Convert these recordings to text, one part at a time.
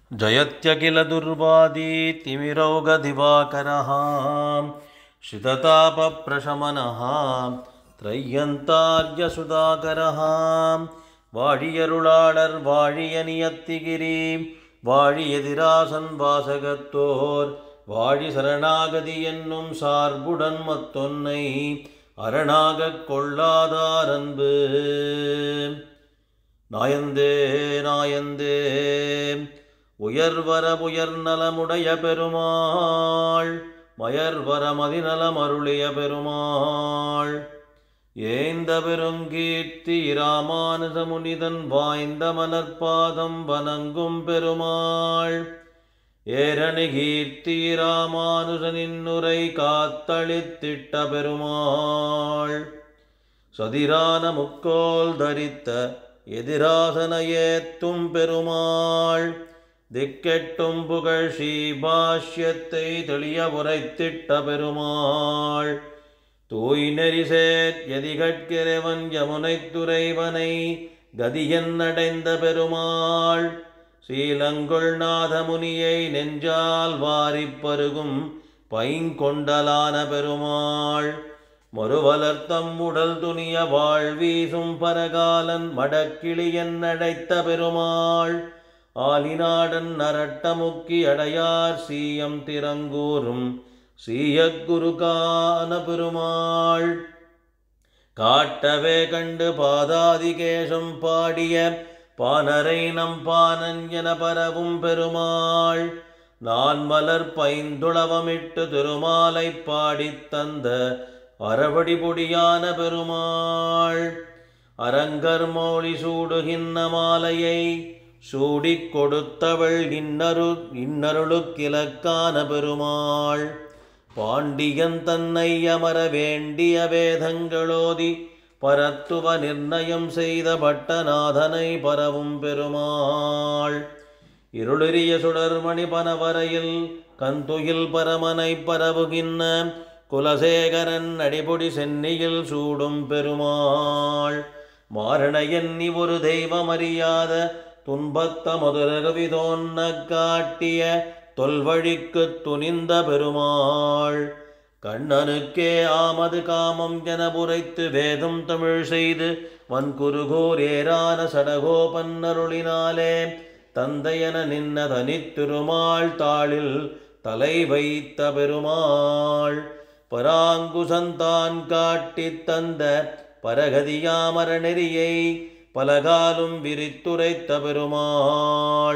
जयत्यखिलदुर्वादीतिमिरौगदिवाकरः श्रिततापप्रशमनः त्रय्यन्तार्यसुधाकरः வாழியருளாளர் வாழிய நியத்திகிரி வாழியதிராசன் வாசகத்தோர் வாழி சரணாகதி என்னும் சார்புடன் மத்தொன்னை அரணாகக் கொள்ளாதார் அன்பு நாயந்தே நாயந்தே உயர்வர உயர் நலமுடைய பெருமாள் மயர்வர மதிநலம் அருளிய பெருமாள் ஏந்த பெருங்கீர்த்தி இராமானுஜ முனிதன் வாய்ந்த மலர்பாதம் வணங்கும் பெருமாள் ஏரணி கீர்த்தி ராமானுஜனின் உரை காத்தளித்திட்ட பெருமாள் சதிரான முக்கோல் தரித்த எதிராசன ஏத்தும் பெருமாள் திக்கெட்டும் புகழ் ஸ்ரீபாஷ்யத்தை தெளிய உரைத்திட்ட பெருமாள் தூய் நெறிசேர் எதிகட்கிறவன் யமுனைத் துறைவனை கதியன் அடைந்த பெருமாள் ஸ்ரீலங்கொள் நாதமுனியை நெஞ்சால் வாரிப் பருகும் பைங்கொண்டலான பெருமாள் மறுவலர்த்தம் உடல் துணிய வாழ்வீசும் பரகாலன் மடக்கிளியன் அழைத்த பெருமாள் ஆலிநாடன் நரட்டமுக்கி அடையார் சீயம் திறங்கூறும் சீயக்குருகான பெருமாள் காட்டவே கண்டு பாதாதிகேசம் பாடிய பானரை நம் பானன் என பரவும் பெருமாள் நான் மலர் பைந்துளவமிட்டு திருமாலை பாடித் தந்த அறவடி பொடியான பெருமாள் அரங்கர் மௌழி சூடுகின்ற மாலையை சூடிக் கொடுத்தவள் இன்னரு இன்னருளுக்கிலக்கான பெருமாள் பாண்டியன் தன்னை அமர வேண்டிய வேதங்களோதி பரத்துவ நிர்ணயம் செய்த பட்டநாதனை பரவும் பெருமாள் இருளிரிய சுடர்மணி பனவரையில் கந்துயில் பரமனை பரவுகின்ற குலசேகரன் அடிபொடி சென்னியில் சூடும் பெருமாள் மாரண எண்ணி ஒரு தெய்வம் அறியாத துன்பத்த மதுரகவி தோன்ன காட்டிய தொல்வழிக்கு துணிந்த பெருமாள் கண்ணனுக்கே ஆமது காமம் என புரைத்து வேதம் தமிழ் செய்து வன்குருகோர் ஏரான சடகோபன் அருளினாலே தந்தையன நின்ன தனித்திருமாள் தாளில் தலை வைத்த பெருமாள் பராங்குசந்தான் காட்டித் தந்த பரகதியாமர நெறியை பலகாலும் விரித்துரைத்த பெருமாள்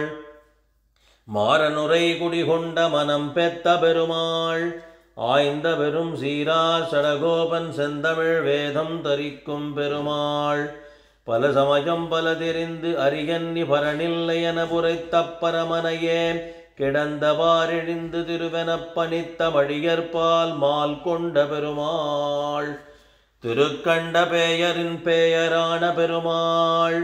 மாறனுரை குடிகொண்ட மனம் பெத்த பெருமாள் ஆய்ந்த பெரும் சீரார் சடகோபன் செந்தமிழ் வேதம் தரிக்கும் பெருமாள் பல சமயம் பல தெரிந்து அரியன்னி பரனில்லை என புரைத்த பரமனையே கிடந்தவாறிழிந்து திருவெனப் பணித்த மடியற்பால் மால் கொண்ட பெருமாள் திருக்கண்ட பேயரின் பேயரான பெருமாள்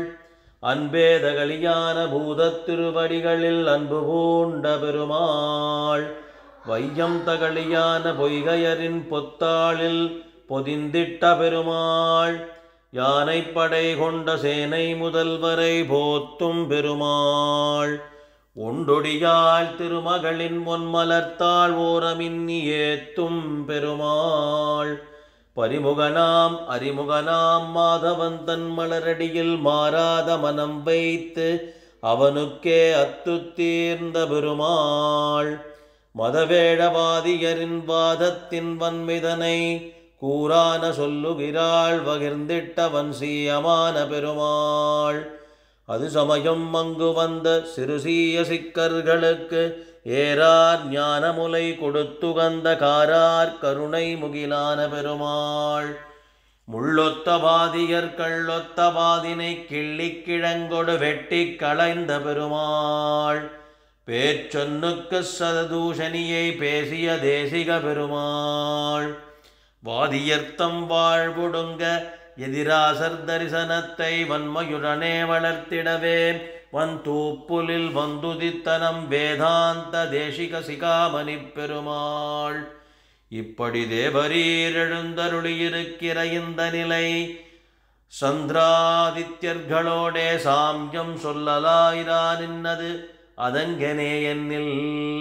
அன்பேதகளியான பூதத் திருவடிகளில் அன்பு பூண்ட பெருமாள் வையம் தகளியான பொய்கையரின் பொத்தாளில் பொதிந்திட்ட பெருமாள் யானைப்படை கொண்ட சேனை முதல்வரை போத்தும் பெருமாள் உண்டொடியாள் திருமகளின் பொன்மலர்த்தாள் ஓரமின்னி ஏத்தும் பெருமாள் பரிமுகனாம் அறிமுகனாம் மாதவன் தன் மலரடியில் மாறாத மனம் வைத்து அவனுக்கே அத்துத்தீர்ந்த பெருமாள் மதவேடவாதியரின் வாதத்தின் வன்மிதனை கூறான சொல்லுகிறாள் வகிர்ந்திட்டவன் சீயமான பெருமாள் அது சமயம் அங்கு வந்த சிறுசீய சிக்கர்களுக்கு ஏறார் ஞானமுலை கொடுத்துகந்த காரார் கருணை முகிலான பெருமாள் முள்ளொத்த வாதியர் கள்ளொத்த வாதினை கிள்ளிக் கிழங்கொடு வெட்டிக் களைந்த பெருமாள் பேச்சொன்னுக்கு சததூஷணியை பேசிய தேசிக பெருமாள் வாதியர்த்தம் வாழ்வுடுங்க எதிராசர் தரிசனத்தை வன்மையுடனே வளர்த்திடவே வந்தூப்புலில் வந்துதித்தனம் வேதாந்த தேசிக சிகாமணி பெருமாள் இப்படி தேவரீர் எழுந்தருளியிருக்கிற இந்த நிலை சந்திராதித்யர்களோடே சாம்யம் சொல்லலாயிரா நின்னது அதங்கனே என்னில்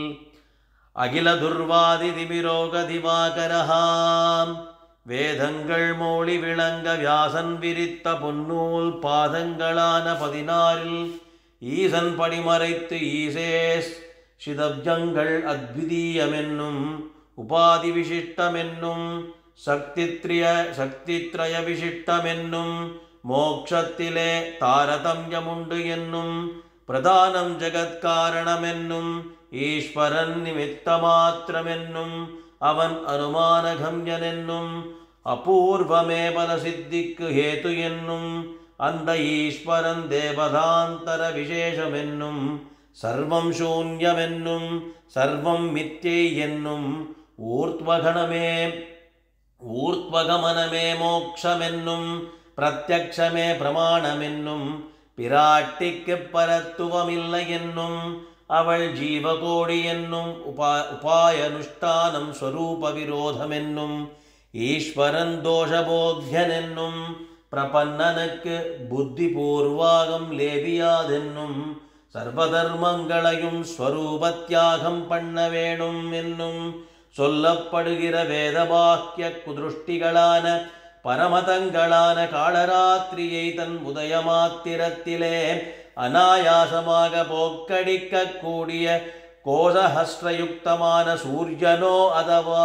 அகில துர்வாதி திமிரோக திவாகரஹாம் வேதங்கள் மொழி விளங்க வியாசன் விரித்த பொன்னூல் பாதங்களான பதினாறில் ஈசன் படிமறைத்து ஈசேஸ் சிதப்ஜங்கள் அத்விதீயமென்னும் உபாதி விசிஷ்டமென்னும் சக்தித்ரிய சக்தித்ரய விசிஷ்டமென்னும் மோக்ஷத்திலே தாரதமியமுண்டு என்னும் பிரதானம் ஜெகத்காரணமென்னும் ஈஸ்வரன் நிமித்த மாத்திரமென்னும் அவன் அனுமானகம்யனென்னும் அபூர்வமே பல சித்திக்கு ஹேது என்னும் அந்த ஈஸ்வரன் தேவதாந்தர விசேஷமென்னும் சர்வம் சூன்யமென்னும் சர்வம் மித்யை என்னும் ஊர்த்வகணமே ஊர்த்வகமனமே மோக்ஷமென்னும் பிரத்யக்ஷமே பிரமாணமென்னும் பிராட்டிக்கு பரத்துவமில்லை என்னும் அவள் ஜீவகோடி என்னும் உபா உபாயனுஷ்டானம் ஸ்வரூப விரோதமென்னும் ஈஸ்வரன் தோஷபோக்யனென்னும் பிரபன்னனுக்கு புத்தி பூர்வாகம் லேபியாதென்னும் சர்வதர்மங்களையும் ஸ்வரூபத்தியாகம் பண்ண வேணும் என்னும் சொல்லப்படுகிற வேதவாக்கிய குதிருஷ்டிகளான பரமதங்களான காளராத்திரியை தன் உதயமாத்திரத்திலே அனாயாசமாக போக்கடிக்க கூடிய கோசஹஸ்ரயுக்தமான சூரியனோ அதவா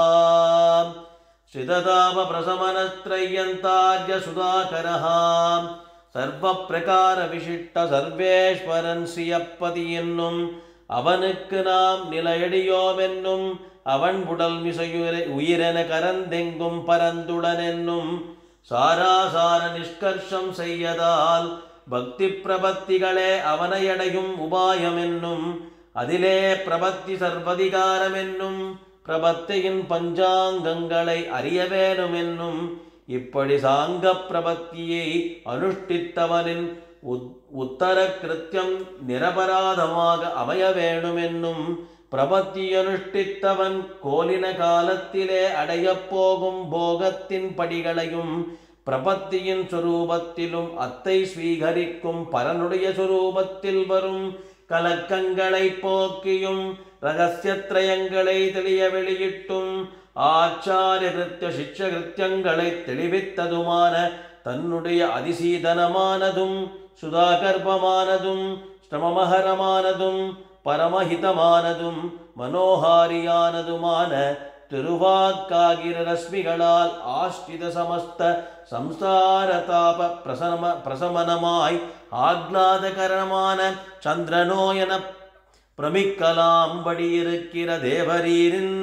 ஸ்ரிததாம பிரசமனஸ்திரையந்தார்ய சுதாகரஹாம் சர்வ பிரகார விசிஷ்ட சர்வேஸ்வரன் சியப்பதி என்னும் அவனுக்கு நாம் நிலையடியோமென்னும் அவன் உடல் மிசையுர உயிரென கரந்தெங்கும் பரந்துடனென்னும் சாராசார நிஷ்கர்ஷம் செய்யதால் பக்தி பிரபத்திகளே அவனையடையும் உபாயமென்னும் அதிலே பிரபத்தி சர்வதிகாரமென்னும் பிரபத்தியின் பஞ்சாங்கங்களை அறிய வேணுமென்னும் இப்படி சாங்க பிரபத்தியை அனுஷ்டித்தவனின் உத் உத்தர கிருத்தியம் நிரபராதமாக அமைய வேணுமென்னும் பிரபத்தி அனுஷ்டித்தவன் கோலின காலத்திலே அடையப் போகும் போகத்தின் படிகளையும் பிரபத்தியின் சுரூபத்திலும் அத்தை ஸ்வீகரிக்கும் பரனுடைய சுரூபத்தில் வரும் கலக்கங்களை போக்கியும் ரகசியத்ரயங்களை தெளிய வெளியிட்டும் ஆச்சாரிய கிருத்திய சிஷ்ய கிருத்தியங்களை தெளிவித்ததுமான தன்னுடைய அதிசீதனமானதும் சுதாகர்ப்பமானதும் ஸ்ரமமகரமானதும் பரமஹிதமானதும் மனோஹாரியானதுமான திருவாக்காகிற ரஸ்மிகளால் ஆஷ்டித சமஸ்த சம்சார தாப பிரசம பிரசமனமாய் ஆக்லாதகரமான சந்திரனோயன பிரமிக்கலாம்படி இருக்கிற தேவரீரின்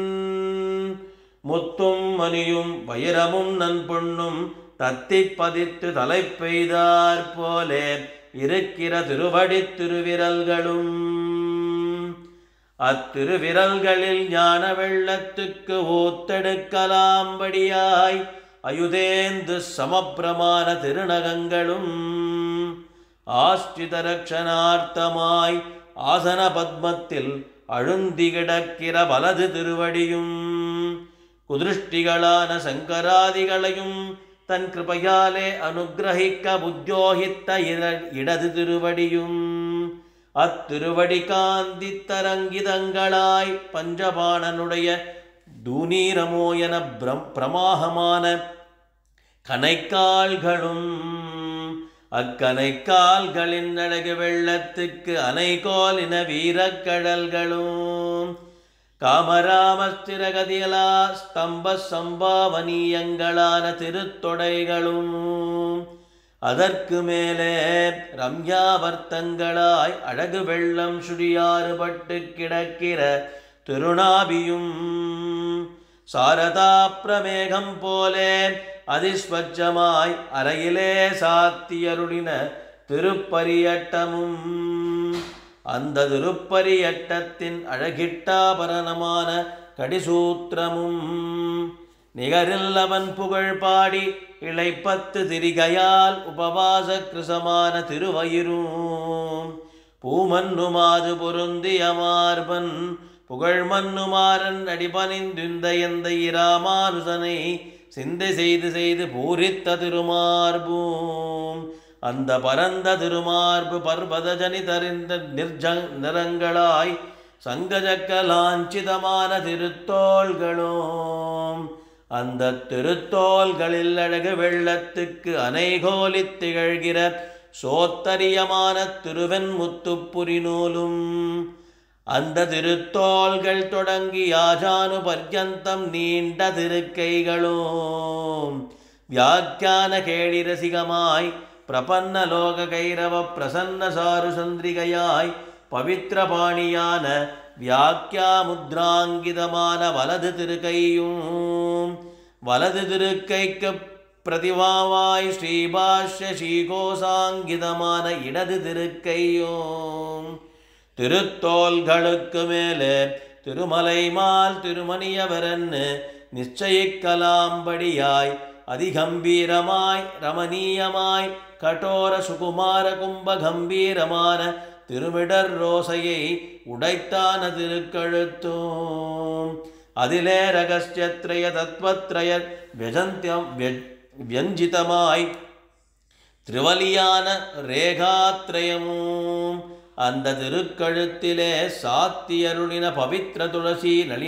முத்தும் மணியும் வைரமும் நன்பொண்ணும் தத்திப் பதித்து தலை பெய்தாற் போலே இருக்கிற திருவடி திருவிரல்களும் அத்திருவிரல்களில் ஞான வெள்ளத்துக்கு ஊத்தெடுக்கலாம்படியாய் அயுதேந்து சமப்பிரமாண திருநகங்களும் ஆஷ்டித ரக்ஷணார்த்தமாய் ஆசன பத்மத்தில் அழுந்தி கிடக்கிற வலது திருவடியும் குதிருஷ்டிகளான சங்கராதிகளையும் தன் கிருபையாலே அனுகிரகிக்க புத்தியோகித்த இர- இடது திருவடியும் அத்திருவடி காந்தி தரங்கிதங்களாய் பஞ்சபாணனுடைய தூநீரமோ என பிரம் பிரமாகமான கனைக்கால்களும் அக்கனைக்கால்களின் அழகு வெள்ளத்துக்கு அனைகோலின வீரக்கடல்களும் காமராமஸ்திரகதியலா ஸ்தம்ப சம்பாவனீயங்களான திருத்தொடைகளும் அதற்கு மேலே ரம்யாவர்த்தங்களாய் அழகு வெள்ளம் சுழியாறுபட்டு கிடக்கிற திருநாபியும் சாரதா பிரமேகம் போலே அதிஸ்வச்சமாய் அறையிலே சாத்தியருளின திருப்பரியட்டமும் அந்த திருப்பரியட்டத்தின் அழகிட்டாபரணமான கடிசூத்திரமும் நிகரில் அவன் புகழ் பாடி இளைப்பத்து திரிகையால் உபவாச கிருசமான திருவயிரும் பூமன்னுமாது பொருந்திய மார்பன் புகழ் மன்னுமாறன் அடிபணிந்துந்த எந்த இராமானுசனை சிந்தை செய்து செய்து பூரித்த திருமார்பூம் அந்த பரந்த திருமார்பு பர்வத ஜனிதறிந்த நிர்ஜ நிறங்களாய் சங்கஜக்க லாஞ்சிதமான திருத்தோள்களும் அந்த திருத்தோள்களில் அழகு வெள்ளத்துக்கு அனைகோலித் திகழ்கிற சோத்தரியமான திருவெண் முத்துப்புரி நூலும் அந்த திருத்தோள்கள் தொடங்கி யாஜானு பர்யந்தம் நீண்ட திருக்கைகளும் வியாக்கியான கேளி ரசிகமாய் பிரபன்ன லோக கைரவ பிரசன்ன சாரு சந்திரிகையாய் பவித்ரபாணியான வியாக்கியா முத்ராங்கிதமான வலது திருக்கையும் வலது திருக்கைக்கு பிரதிவாவாய் ஸ்ரீபாஷ்ய ஸ்ரீகோசாங்கிதமான இடது திருக்கையும் திருத்தோள்களுக்கு மேலே திருமலைமால் திருமணியவரன்னு நிச்சயிக்கலாம்படியாய் அதிகம்பீரமாய் ரமணீயமாய் கடோர சுகுமார கும்ப கம்பீரமான திருமிடர் ரோசையை உடைத்தான திருக்கழுத்தும் அதிலே ரகசியத்ரய தத்வத்ரய வியஜந்தியம் வியஞ்சிதமாய் திரிவலியான ரேகாத்ரயமும் அந்த திருக்கழுத்திலே சாத்தியருளின பவித்ர துளசி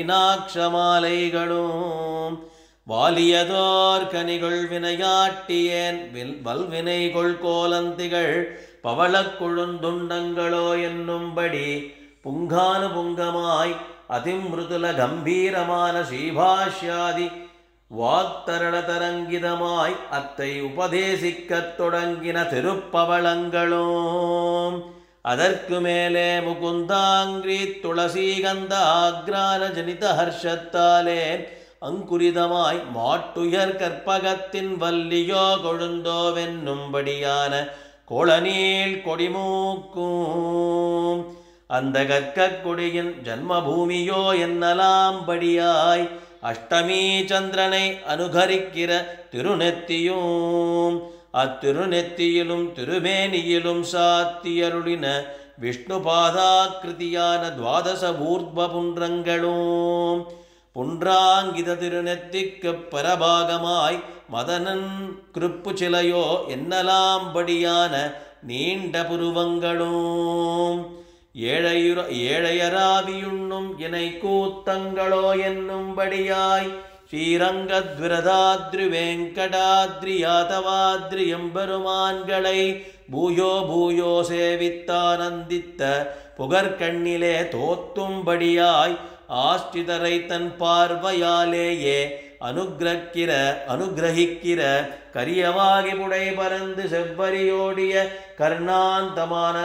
நளினாட்சமாலைகளும் வாலியதோர் கனிகள் வினையாட்டியேன் வில் வல்வினைகொள் கோலந்திகள் பவளக் கொழுந்துண்டங்களோ என்னும்படி புங்கானு புங்கமாய் அதிமிருதுல கம்பீரமான ஸ்ரீபாஷ்யாதி வாக்தரள தரங்கிதமாய் அத்தை உபதேசிக்கத் தொடங்கின திருப்பவளங்களும் அதற்கு மேலே முகுந்தாங்கிரி துளசீகந்த ஆக்ரான ஜனித ஹர்ஷத்தாலே அங்குரிதமாய் மாட்டுயர் கற்பகத்தின் வல்லியோ கொழுந்தோவென்னும்படியான கோளநீள் கொடிமூக்கும் அந்த கற்கக் கொடியின் ஜன்மபூமியோ என்னலாம்படியாய் அஷ்டமி சந்திரனை அனுகரிக்கிற திருநெத்தியும் அத்திருநெத்தியிலும் திருமேனியிலும் சாத்தியருளின விஷ்ணு பாதாக்கிருதியான துவாதச ஊர்த்வ புன்றங்களும் புன்றாங்கித திருநெத்திக்கு பரபாகமாய் மதனன் கிருப்பு சிலையோ என்னலாம்படியான நீண்ட புருவங்களும் ஏழையுற ஏழையராவியுண்ணும் இணை கூத்தங்களோ என்னும்படியாய் ஸ்ரீரங்கத்விரதாத்ரி வெங்கடாத்ரி யாதவாத்ரி எம்பெருமான்களை பூயோ பூயோ சேவித்தானந்தித்த புகர்கண்ணிலே தோத்தும்படியாய் ஆஷ்டிதரை தன் பார்வையாலேயே அனுகிரக்கிற அனுகிரகிக்கிற கரியவாகி புடை பறந்து செவ்வரியோடிய கர்ணாந்தமான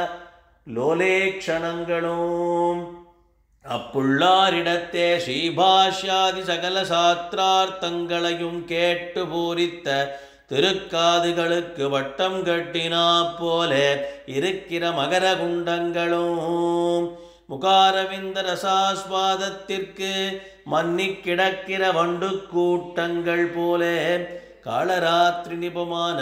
லோலேக்ஷணங்களும் அப்புள்ளாரிடத்தே ஸ்ரீபாஷ்யாதி சகல சாத்திரார்த்தங்களையும் கேட்டு பூரித்த திருக்காதுகளுக்கு வட்டம் கட்டினா போல இருக்கிற மகர குண்டங்களும் முகாரவிந்த ரசாஸ்வாதத்திற்கு மன்னி கிடக்கிற வண்டு கூட்டங்கள் போல காலராத்திரி நிபமான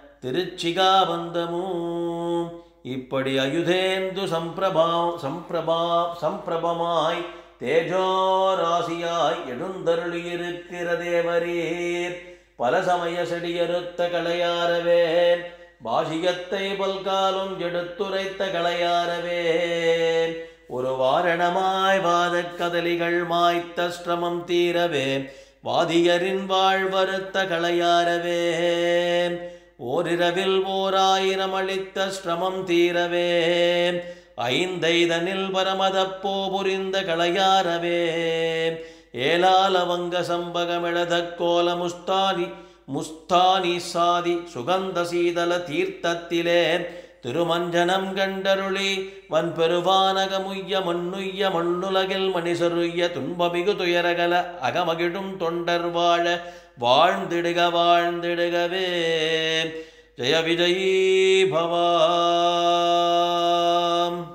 திருச்சிகாபந்தமும் இப்படி அயுதேந்து சம்பிரபா சம்பிரபா சம்பிரபமாய் தேஜோராசியாய் எழுந்தருளியிருக்கிற தேவரீர் பல சமய செடியறுத்த களையாரவே பாஷியத்தை பல்காலும் எடுத்துரைத்த களையாரவே ஒரு வாரணமாய் வாதக் கதலிகள் மாய்த்த ஸ்ரமம் தீரவே வாதியரின் வாழ்வறுத்த களையாரவே ஓரிரவில் ஓராயிரம் அளித்த ஸ்ரமம் தீரவே ஐந்தைதனில் பரமதப்போ புரிந்த களையாரவே ஏலாலவங்க சம்பகமிழத கோல முஸ்தானி முஸ்தானி சாதி சுகந்த சீதல தீர்த்தத்திலே திருமஞ்சனம் கண்டருளி வன் பெருவானகமுய்ய மண்ணுய்ய மண்ணுலகில் மணிசருய்ய துன்பமிகு துயரகல அகமகிடும் தொண்டர் வாழ வாழ்ந்திடுக வாழ்ந்திடுகவே ஜெய விஜயீ பவாம்